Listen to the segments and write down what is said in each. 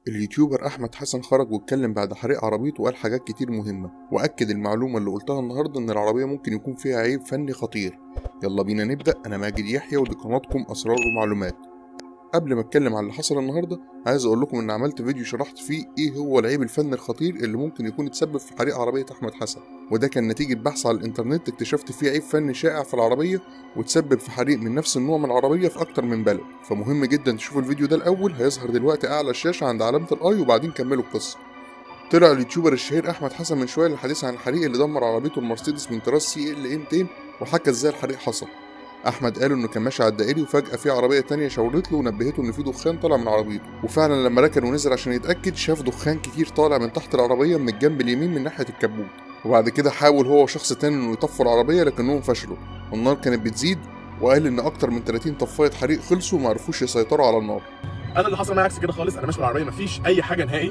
اليوتيوبر احمد حسن خرج واتكلم بعد حريق عربيته وقال حاجات كتير مهمه واكد المعلومه اللي قلتها النهارده ان العربيه ممكن يكون فيها عيب فني خطير يلا بينا نبدا انا ماجد يحيى ودي قناتكم اسرار ومعلومات قبل ما اتكلم عن اللي حصل النهارده عايز اقول لكم ان عملت فيديو شرحت فيه ايه هو العيب الفني الخطير اللي ممكن يكون اتسبب في حريق عربيه احمد حسن وده كان نتيجه بحث على الانترنت اكتشفت فيه عيب فني شائع في العربيه وتسبب في حريق من نفس النوع من العربيه في اكتر من بلد فمهم جدا تشوفوا الفيديو ده الاول هيظهر دلوقتي اعلى الشاشه عند علامه الاي وبعدين كملوا القصه طلع اليوتيوبر الشهير احمد حسن من شويه للحديث عن الحريق اللي دمر عربيته المرسيدس من طراز سي ال اي 200 وحكى ازاي الحريق حصل احمد قال انه كان ماشي على الدائري وفجاه في عربيه تانية شاورت له ونبهته ان في دخان طالع من عربيته وفعلا لما ركن ونزل عشان يتاكد شاف دخان كتير طالع من تحت العربيه من الجنب اليمين من ناحيه الكبوت وبعد كده حاول هو وشخص تاني انه يطفوا العربيه لكنهم فشلوا والنار كانت بتزيد وقال ان اكتر من 30 طفايه حريق خلصوا وما عرفوش يسيطروا على النار انا اللي حصل معايا عكس كده خالص انا ماشي بالعربيه مفيش اي حاجه نهائي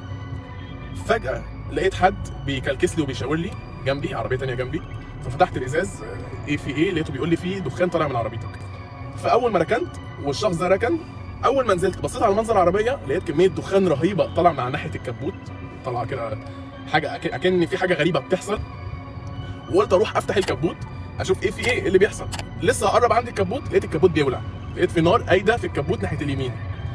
فجاه لقيت حد بيكلكس لي وبيشاور لي جنبي عربيه تانية جنبي ففتحت الازاز ايه في ايه لقيته بيقول لي في دخان طالع من عربيتك فاول ما ركنت والشخص ده ركن اول ما نزلت بصيت على منظر العربيه لقيت كميه دخان رهيبه طالعه من ناحيه الكبوت طالعه كده حاجه أك- اكن في حاجه غريبه بتحصل وقلت اروح افتح الكبوت اشوف ايه في ايه إيه اللي بيحصل لسه اقرب عندي الكبوت لقيت الكبوت بيولع لقيت في نار قايده في الكبوت ناحيه اليمين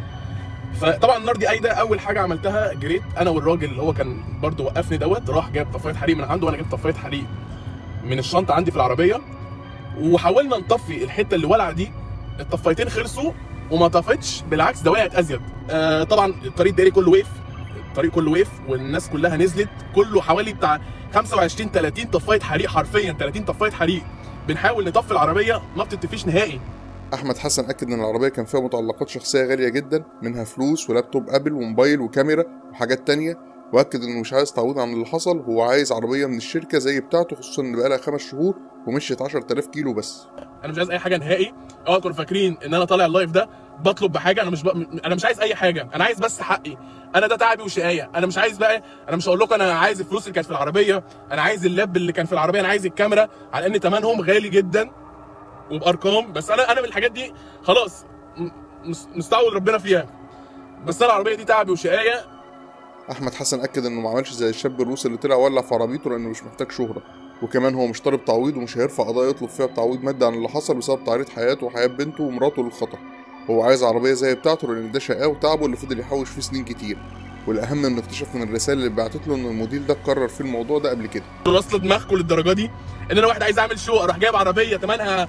فطبعا النار دي قايده اول حاجه عملتها جريت انا والراجل اللي هو كان برضو وقفني دوت راح جاب طفايه حريق من عنده وانا جبت طفايه حريق من الشنطه عندي في العربيه وحاولنا نطفي الحته اللي ولع دي الطفايتين خلصوا وما طفتش بالعكس ده وقعت ازيد آه طبعا الطريق الدائري كله وقف الطريق كله وقف والناس كلها نزلت كله حوالي بتاع 25 30 طفايه حريق حرفيا 30 طفايه حريق بنحاول نطفي العربيه ما بتطفيش نهائي احمد حسن اكد ان العربيه كان فيها متعلقات شخصيه غاليه جدا منها فلوس ولابتوب ابل وموبايل وكاميرا وحاجات تانية واكد انه مش عايز تعويض عن اللي حصل هو عايز عربيه من الشركه زي بتاعته خصوصا ان بقالها خمس شهور ومشيت 10000 كيلو بس انا مش عايز اي حاجه نهائي اوعى تكونوا فاكرين ان انا طالع اللايف ده بطلب بحاجه انا مش ب... انا مش عايز اي حاجه انا عايز بس حقي انا ده تعبي وشقايه انا مش عايز بقى انا مش هقول لكم انا عايز الفلوس اللي كانت في العربيه انا عايز اللاب اللي كان في العربيه انا عايز الكاميرا على ان ثمنهم غالي جدا وبارقام بس انا انا من الحاجات دي خلاص م- مس- مستعوض ربنا فيها بس انا العربيه دي تعبي وشقايه احمد حسن اكد انه ما عملش زي الشاب الروسي اللي طلع ولع في عربيته لانه مش محتاج شهره وكمان هو مش طالب تعويض ومش هيرفع قضايا يطلب فيها بتعويض مادي عن اللي حصل بسبب تعريض حياته وحياه بنته ومراته للخطر هو عايز عربيه زي بتاعته لان ده شقاه وتعبه اللي فضل يحوش فيه سنين كتير والاهم انه اكتشف من الرسائل اللي بعتت له ان الموديل ده اتكرر فيه الموضوع ده قبل كده واصله دماغكم للدرجه دي ان انا واحد عايز اعمل شو اروح جايب عربيه ثمنها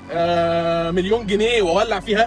آه مليون جنيه واولع فيها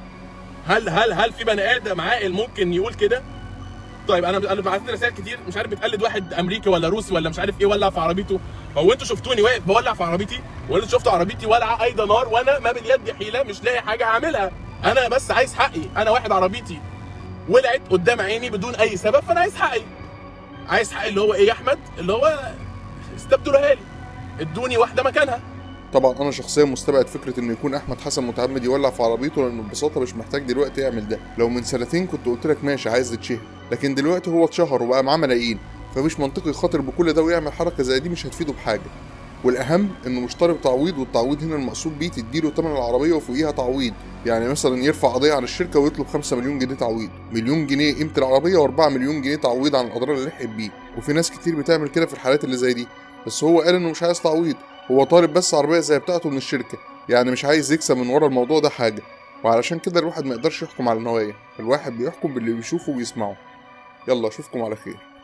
هل هل هل في بني ادم عاقل ممكن يقول كده طيب انا انا بعت لي رسائل كتير مش عارف بتقلد واحد امريكي ولا روسي ولا مش عارف ايه ولع في عربيته هو انتوا شفتوني واقف بولع في عربيتي ولا انتوا شفتوا عربيتي ولعه ايضا نار وانا ما باليد حيله مش لاقي حاجه اعملها انا بس عايز حقي انا واحد عربيتي ولعت قدام عيني بدون اي سبب فانا عايز حقي عايز حقي اللي هو ايه يا احمد اللي هو استبدلوها لي ادوني واحده مكانها طبعا انا شخصيا مستبعد فكره انه يكون احمد حسن متعمد يولع في عربيته لانه ببساطه مش محتاج دلوقتي يعمل ده لو من سنتين كنت قلت لك ماشي عايز تتشهر لكن دلوقتي هو اتشهر وبقى معاه ملايين فمش منطقي يخاطر بكل ده ويعمل حركه زي دي مش هتفيده بحاجه والاهم انه مش طالب تعويض والتعويض هنا المقصود بيه تديله ثمن العربيه وفوقيها تعويض يعني مثلا يرفع قضيه على الشركه ويطلب 5 مليون جنيه تعويض مليون جنيه قيمه العربيه و4 مليون جنيه تعويض عن الاضرار اللي لحقت بيه وفي ناس كتير بتعمل كده في الحالات اللي زي دي بس هو قال انه مش عايز تعويض هو طالب بس عربيه زي بتاعته من الشركه يعني مش عايز يكسب من ورا الموضوع ده حاجه وعلشان كده الواحد ما يقدرش يحكم على النوايا الواحد بيحكم باللي بيشوفه وبيسمعه يلا اشوفكم على خير